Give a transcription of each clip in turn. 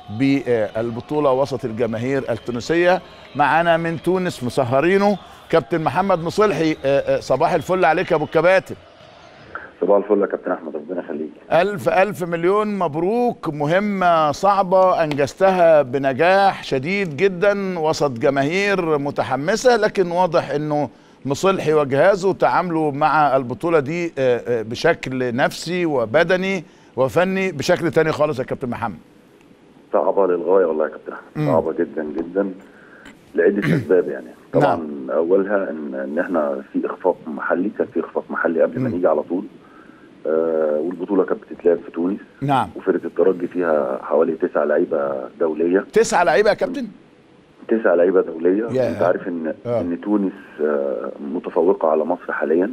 بالبطوله وسط الجماهير التونسيه معانا من تونس مسهرينه كابتن محمد مصلحي صباح الفل عليك يا ابو الكباتن صباح الفل يا كابتن احمد ربنا يخليك الف الف مليون مبروك مهمه صعبه انجزتها بنجاح شديد جدا وسط جماهير متحمسه لكن واضح انه مصلحي وجهازه تعاملوا مع البطوله دي بشكل نفسي وبدني وفني بشكل تاني خالص يا كابتن محمد صعبه للغايه والله يا كابتن احمد صعبه جدا جدا لعده اسباب يعني طبعا نعم. اولها ان ان احنا في اخفاق محلي كان في اخفاق محلي قبل ما نيجي على طول آه والبطوله كانت بتتلعب في تونس نعم وفرقه الترجي فيها حوالي تسع لعيبه دوليه تسع لعيبه يا كابتن تسع لعيبه دوليه يا. انت عارف ان آه. ان تونس آه متفوقه على مصر حاليا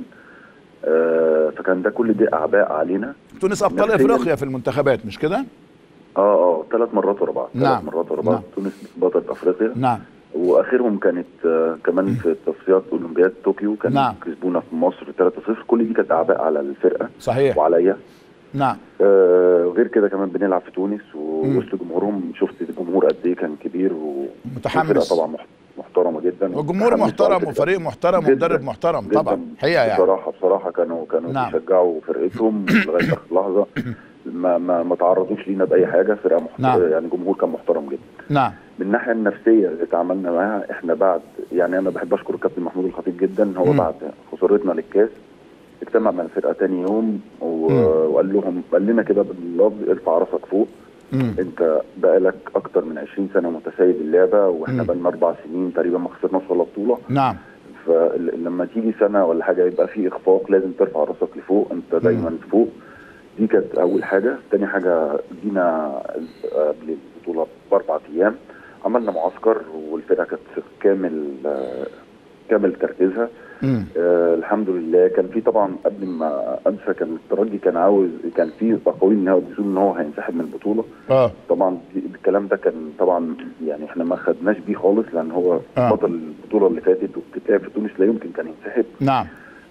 آه فكان ده كل دي اعباء علينا تونس ابطال نفسياً. افريقيا في المنتخبات مش كده اه اه ثلاث مرات ورا بعض نعم. ثلاث مرات ورا بعض نعم. تونس بطلة افريقيا نعم واخرهم كانت آه كمان في تصفيات اولمبياد طوكيو كان نعم. كسبونا في مصر 3-0 كل دي كانت اعباء على الفرقه صحيح وعليا نعم آه غير كده كمان بنلعب في تونس ووسط جمهورهم شفت الجمهور قد ايه كان كبير و متحمس. والفرقة طبعا مح- محترمه جدا وجمهور متحمسة محترم على فكرة. وفريق محترم جداً. ومدرب محترم جداً. طبعا حقيقه يعني بصراحه بصراحه كانوا كانوا نعم. بيشجعوا فرقتهم لغايه اخر لحظه ما ما ما تعرضوش لينا باي حاجه فرقه محترمه نعم. يعني جمهور كان محترم جدا نعم من الناحيه النفسيه اللي تعاملنا معاها احنا بعد يعني انا بحب اشكر الكابتن محمود الخطيب جدا هو مم. بعد خسارتنا للكاس اجتمع مع الفرقه تاني يوم و- مم. وقال لهم قال لنا كده باللفظ ارفع راسك فوق مم. انت بقالك اكتر من 20 سنه متسيد اللعبه واحنا مم. بقالنا اربع سنين تقريبا ما خسرناش ولا بطوله نعم فلما تيجي سنه ولا حاجه يبقى في اخفاق لازم ترفع راسك لفوق انت دايما فوق دي كانت اول حاجه تاني حاجه جينا قبل البطوله باربع ايام عملنا معسكر والفرقه كانت في كامل آه، كامل تركيزها مم. آه الحمد لله كان في طبعا قبل ما انسى كان الترجي كان عاوز كان في اقاويل ان هو بيقول ان هو هينسحب من البطوله اه طبعا دي- الكلام ده كان طبعا يعني احنا ما خدناش بيه خالص لان هو آه. بطل البطوله اللي فاتت وبتتلعب في تونس لا يمكن كان ينسحب نعم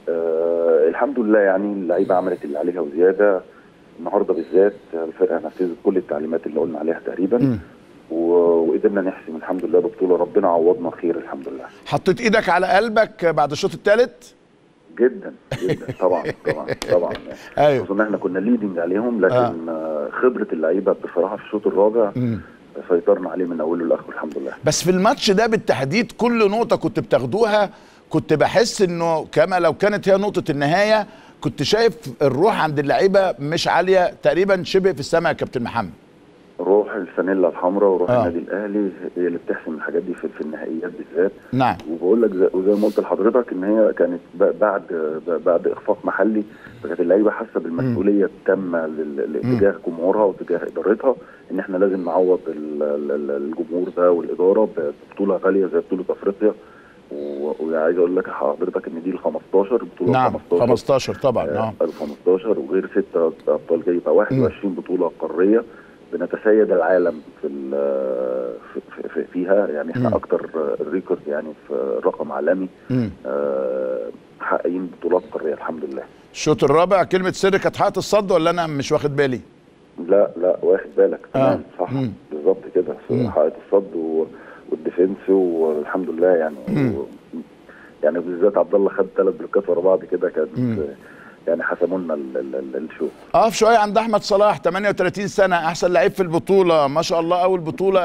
آه الحمد لله يعني اللعيبه عملت اللي عليها وزياده النهارده بالذات الفرقه نفذت كل التعليمات اللي قلنا عليها تقريبا مم. و- وقدرنا نحسم الحمد لله ببطوله ربنا عوضنا خير الحمد لله حطيت ايدك على قلبك بعد الشوط الثالث جدا جدا طبعا طبعا طبعا ايوه خصوصا ان احنا كنا ليدنج عليهم لكن آه. خبره اللعيبه بصراحه في الشوط الرابع مم. سيطرنا عليه من اوله لاخره الحمد لله بس في الماتش ده بالتحديد كل نقطه كنت بتاخدوها كنت بحس انه كما لو كانت هي نقطه النهايه كنت شايف الروح عند اللعيبه مش عاليه تقريبا شبه في السماء يا كابتن محمد روح الفانيلا الحمراء وروح آه. النادي الاهلي هي اللي بتحسم الحاجات دي في, في النهائيات بالذات نعم وبقول لك زي, وزي ما قلت لحضرتك ان هي كانت ب- بعد ب- بعد اخفاق محلي فكانت اللعيبه حاسه بالمسؤوليه التامه لل- لاتجاه جمهورها واتجاه ادارتها ان احنا لازم نعوض ال- ال- ال- الجمهور ده والاداره ببطوله غاليه زي بطوله افريقيا و- وعايز اقول لك لحضرتك ان دي ال 15 بطوله نعم 15 15 طبعا اه ال 15 وغير ستة ابطال جاي يبقى 21 بطوله قاريه بنتسيد العالم في ال- في- في- فيها يعني احنا مم. اكتر الريكورد يعني في رقم عالمي مم. آه، محققين بطولات قاريه الحمد لله الشوط الرابع كلمه سر كانت حائط الصد ولا انا مش واخد بالي لا لا واخد بالك تمام صح مم. بالظبط كده مم. حائط الصد و- والديفنس والحمد لله يعني مم. و يعني بالذات عبد الله خد ثلاث بلوكات ورا بعض كده مم. كانت يعني حسموا لنا ال- ال- ال- الشوط اقف شويه عند احمد صلاح 38 سنه احسن لعيب في البطوله ما شاء الله اول بطوله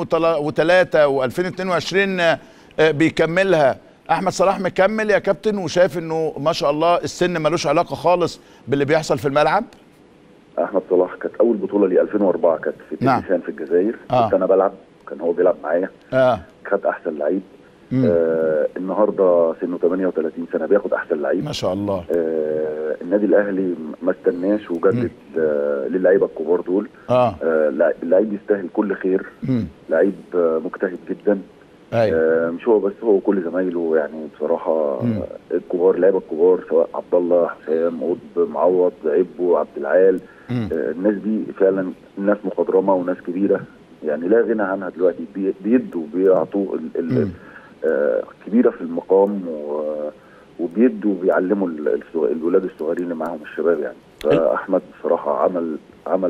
2003 و2022 بيكملها احمد صلاح مكمل يا كابتن وشايف انه ما شاء الله السن ملوش علاقه خالص باللي بيحصل في الملعب احمد صلاح كانت اول بطوله لي 2004 كانت في نعم. تلفزيون في الجزائر آه. كنت انا بلعب كان هو بيلعب معايا اه خد احسن لعيب مم. آه النهارده سنه 38 سنه بياخد احسن لعيب ما شاء الله آه النادي الاهلي ما استناش وجدد آه للعيبه الكبار دول اه آه لع- اللعيب يستاهل كل خير امم لعيب آه مجتهد جدا ايوه آه مش هو بس هو كل زمايله يعني بصراحه مم. آه الكبار اللعيبه الكبار سواء عبد الله حسام قطب معوض عبو عبد العال مم. آه الناس دي فعلا ناس مخضرمه وناس كبيره يعني لا غنى عنها دلوقتي بي- بيدوا بيعطوا ال- ال- مم. آه كبيره في المقام و- وبيدوا وبيعلموا ال- الصغ- الولاد الصغيرين اللي معاهم الشباب يعني فاحمد بصراحه عمل عمل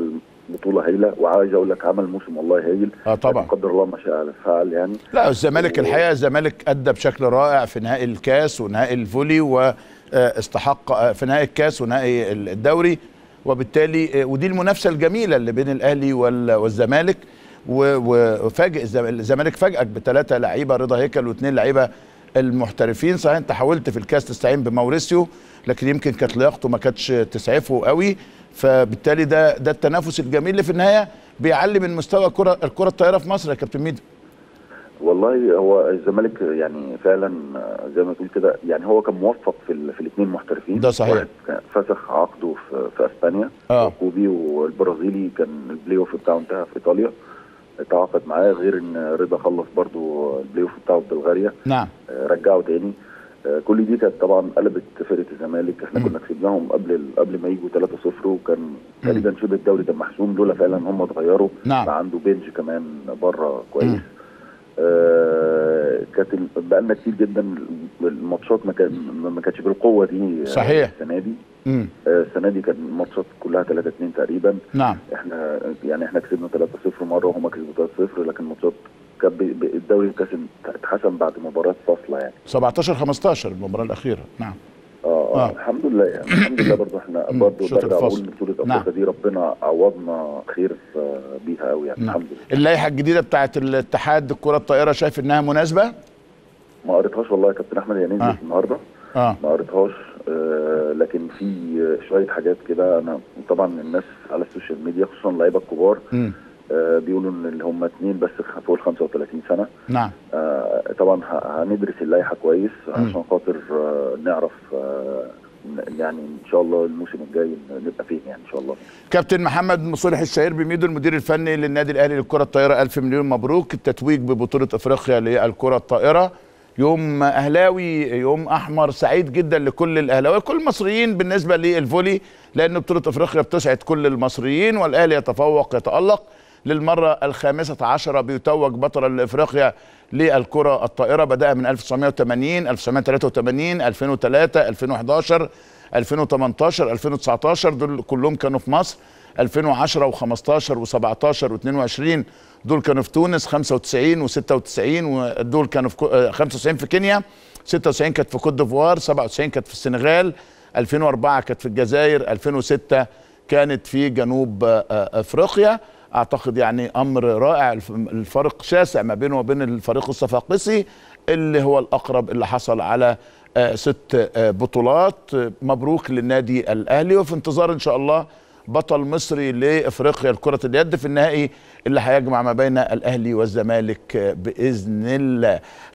بطوله هايله وعايز اقول لك عمل موسم والله هايل اه طبعا لا قدر الله ما شاء فعل يعني لا الزمالك و- الحقيقه الزمالك ادى بشكل رائع في نهائي الكاس ونهائي الفولي واستحق في نهائي الكاس ونهائي الدوري وبالتالي آه، ودي المنافسه الجميله اللي بين الاهلي وال- والزمالك و- وفاجئ الزم- الزمالك فاجئك بثلاثه لعيبه رضا هيكل واثنين لعيبه المحترفين صحيح انت حاولت في الكاس تستعين بموريسيو لكن يمكن كانت لياقته ما كانتش تسعفه قوي فبالتالي ده ده التنافس الجميل اللي في النهايه بيعلي من مستوى الكره الكره الطايره في مصر يا كابتن ميدو والله هو الزمالك يعني فعلا زي ما تقول كده يعني هو كان موفق في ال- في الاثنين محترفين ده صحيح. واحد كان فسخ عقده في, في اسبانيا اه كوبي والبرازيلي كان البلاي اوف بتاعه انتهى في ايطاليا تعاقد معاه غير ان رضا خلص برضو البلاي اوف بتاعه في بلغاريا نعم آه، رجعه تاني آه، كل دي كانت طبعا قلبت فرقه الزمالك احنا مم. كنا كسبناهم قبل ال- قبل ما يجوا 3-0 وكان تقريبا شبه الدوري كان محسوم لولا فعلا هم اتغيروا نعم. بقى عنده بنج كمان بره مم. كويس آه كانت ال- بقالنا كتير جدا الماتشات ما كان ما كانتش بالقوه دي آه، صحيح. السنه دي مم. آه، السنه دي كان الماتشات كلها 3 2 تقريبا نعم احنا يعني احنا كسبنا 3-0 مره وهم كسبوا 3-0 لكن الماتشات كان بي- بي- الدوري كان اتحسم بعد مباراه فاصله يعني 17 15 المباراه الاخيره نعم اه اه آه. الحمد لله يعني الحمد لله برضه احنا مم. برضه شوط برجع الفصل. اقول بطوله نعم. افريقيا دي ربنا عوضنا خير في- بيها قوي يعني نعم. الحمد لله اللائحه الجديده بتاعت الاتحاد الكره الطائره شايف انها مناسبه ما قريتهاش والله يا كابتن احمد هي نزلت آه. النهارده اه ما قريتهاش آه لكن في آه، شويه حاجات كده انا طبعا الناس على السوشيال ميديا خصوصا اللعيبه الكبار مم. آه بيقولوا ان اللي هم اثنين بس فوق ال 35 سنه نعم آه طبعا ه- هندرس اللائحه كويس مم. عشان خاطر آه نعرف آه ن- يعني ان شاء الله الموسم الجاي نبقى فين يعني ان شاء الله كابتن محمد مصلح الشهير بميدو المدير الفني للنادي الاهلي للكره الطائره الف مليون مبروك التتويج ببطوله افريقيا للكره الطائره يوم اهلاوي يوم احمر سعيد جدا لكل الاهلاويه كل المصريين بالنسبه للفولي لان بطوله افريقيا بتسعد كل المصريين والاهلي يتفوق يتالق للمره الخامسه عشره بيتوج بطلا لافريقيا للكره الطائره بدأ من 1980 1983 2003 2011 2018 2019 دول كلهم كانوا في مصر 2010 و15 و17 و22 دول كانوا في تونس 95 و96 ودول كانوا في كو- آه، 95 في كينيا 96 كانت في كوت ديفوار 97 كانت في السنغال 2004 كانت في الجزائر 2006 كانت في جنوب آه، آه، افريقيا اعتقد يعني امر رائع الف- الفرق شاسع ما بينه وبين الفريق الصفاقسي اللي هو الاقرب اللي حصل على آه، ست آه، بطولات آه، مبروك للنادي الاهلي وفي انتظار ان شاء الله بطل مصري لافريقيا لكره اليد في النهائي اللي هيجمع ما بين الاهلي والزمالك آه، باذن الله